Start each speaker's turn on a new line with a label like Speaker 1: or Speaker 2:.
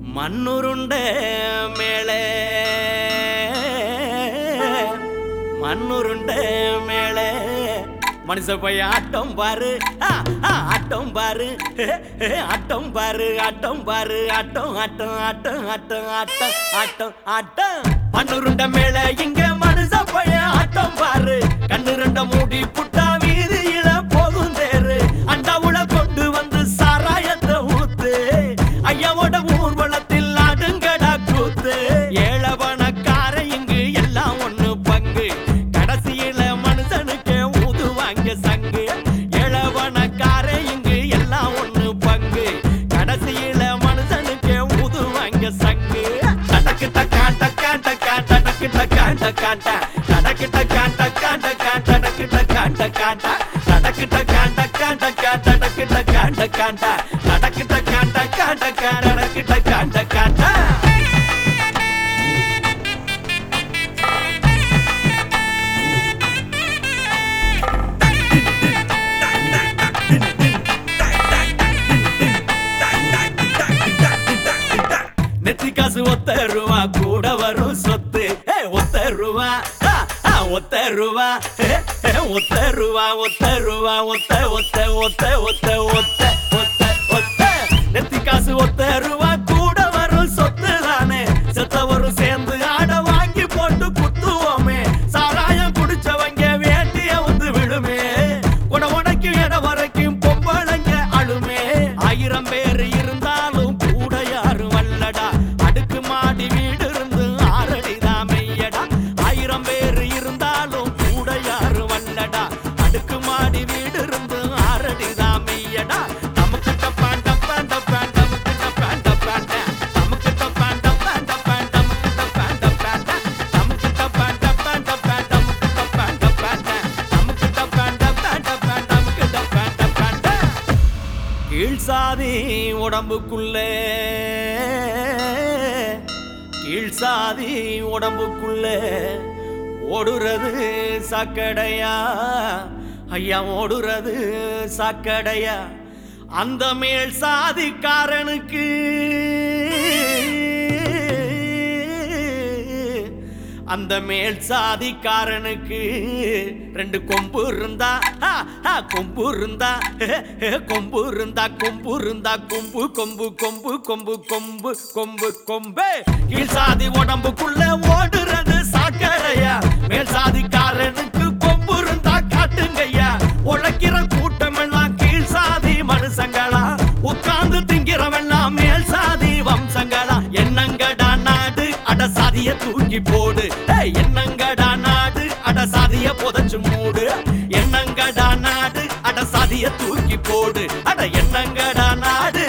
Speaker 1: மண்ணுருண்ட மேலே மண்ணுருண்ட மேலே மனுஷ போய் ஆட்டம் பாரு ஆ, ஆ, ஆட்டம் பாரு ஆட்டம் பாரு ஆட்டம் பாரு ஆட்டம் ஆட்டம் ஆட்டம் ஆட்டம் ஆட்டம் ஆட்டம் ஆட்டம் மண்ணுருண்ட மேல இங்க மனுஷ போய் ஆட்டம் பாரு கண்ணு ரெண்ட மூடி புட்டா வீதியில போகும் தேரு அண்டாவுல கொண்டு வந்து சாராயத்தை ஊத்து ஐயாவோட ஊர்வலத்தில் அடுங்கடா கூத்து ஏழவனக்கார இங்கு எல்லாம் ஒண்ணு பங்கு கடைசியில மனுஷனுக்கு ஊதுவாங்க சங்கு ஏழவனக்கார இங்கு எல்லாம் ஒண்ணு பங்கு கடைசியில மனுஷனுக்கு ஊதுவாங்க சங்கு டடக்கு டக்கான் டக்கான் டக்கான் டடக்கு டக்கான் டக்கான் டா. டடக்கு டக்கான் டக்கான் டக்கான் டடக்கு டக்கான் டக்கான் டா. டடக்கு டக்கான் டக்கான் டக்கான் டடக்கு டக்கான் டக்கான் டா. டடக்கு டக்கான் டக்கான் டக்கான் டடக்கு டக்கான் டக்கான் டா. நெத்தி காசு ஒத்த ரூபா கூட வரும் சொத்து ஏ, ஒத்த ரூபா ஆ, ஆ, ஒத்த ரூபா ஏ, ஏ, ஒத்த ரூபா ஒத்த ரூபா ஒத்த ஒத்த ஒத்த ஒத்த ஒத்த ஒத்த ஒத்த நெத்தி காசு ஒத்த ரூபா கூட வரும் சொத்து தானே செத்தவரும் சேர்ந்து ஆட வாங்கி போட்டு குத்துவோமே சாராயம் குடிச்சவங்க வேண்டிய வந்து விழுமே உட உனக்கு இட வரைக்கும் பொம்பளைங்க அழுமே ஆயிரம் பேர் இருந்தாலும் கூட யாரும் வல்லடா அடுக்கு மாடி வீடு இருந்து ஆரடிதான் மெய்யடா ஆயிரம் பேர் இருந்தாலும் கூட யாரும் வல்லடா அடுக்கு மாடி வீடு இருந்து ஆரடிதான் மெய்யடா நமக்கு டப்பான் டப்பான் டப்பான் நமக்கு டப்பான் டப்பான் டா. நமக்கு டப்பான் டப்பான் டப்பான் நமக்கு டப்பான் டப்பான் டா. நமக்கு டப்பான் டப்பான் டப்பான் நமக்கு டப்பான் டப்பான் டா. நமக்கு டப்பான் டப்பான் டப்பான் நமக்கு டப்பான் டப்பான் டா. கீழ் சாதி உடம்புக்குள்ளே கீழ் சாதி உடம்புக்குள்ளே ஓடுறது சாக்கடையா ஐயா ஓடுறது சாக்கடையா அந்த மேல் சாதிக்காரனுக்கு அந்த மேல் சாதிக்காரனுக்கு ரெண்டு கொம்பு இருந்தா ஆ, ஆ, கொம்பு இருந்தா கொம்பு இருந்தா கொம்பு இருந்தா கொம்பு கொம்பு கொம்பு கொம்பு கொம்பு கொம்பு கொம்பு கீழ் சாதி உடம்புக்குள்ள ஓடுறது சாக்கடையா மேல் சாதிக்காரனுக்கு கொம்பு இருந்தா காட்டுங்கய்யா உழைக்கிற கூட்டம் எல்லாம் கீழ் சாதி மனுஷங்களா உட்கார்ந்து திங்கிறவெல்லாம் மேல் சாதி வம்சங்களா என்னங்கடா நாடு அட சாதிய தூக்கி போடு ஏய், என்னங்கடா நாடு அட சாதிய புதைச்சு மூடு என்னங்கடா நாடு அட சாதிய தூக்கி போடு அட என்னங்கடா நாடு